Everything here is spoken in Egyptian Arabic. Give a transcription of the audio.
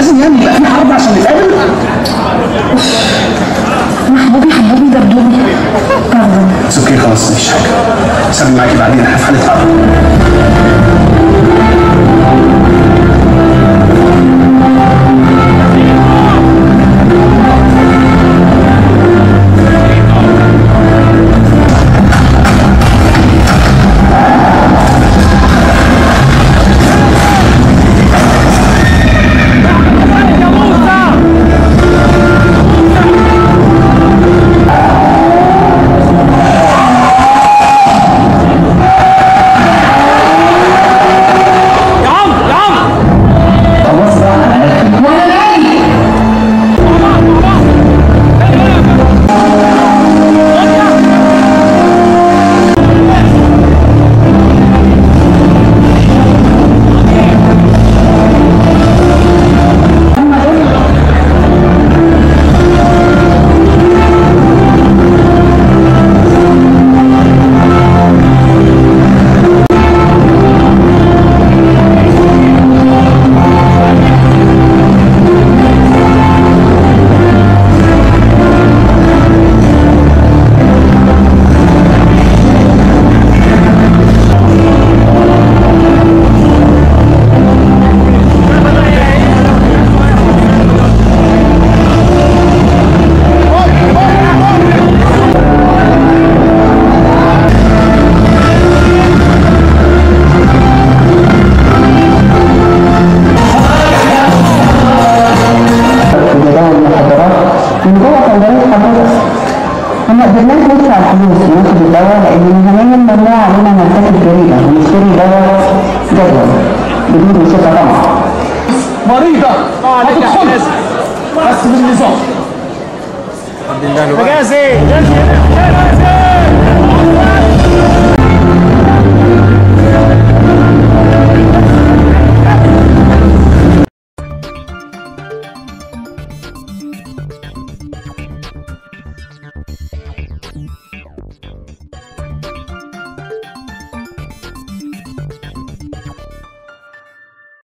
لازم يعني يبقى في حرب عشان نتقابل محبوبي حبوبي دبدوبي باردون بس اوكي خلاص مفيش حاجه سامي معاكي بعدين احنا في حاله حرب الجزائر المخدرات من جوه صيدليه حضرتك احنا ما قدرناش ندفع الفلوس وناخد الدواء لان مهنيا ممنوع علينا نرتكب جريمه ونشتري دواء جدول بدون وثيقه طبعا مريضه هتدخل بس بالنظام مجازي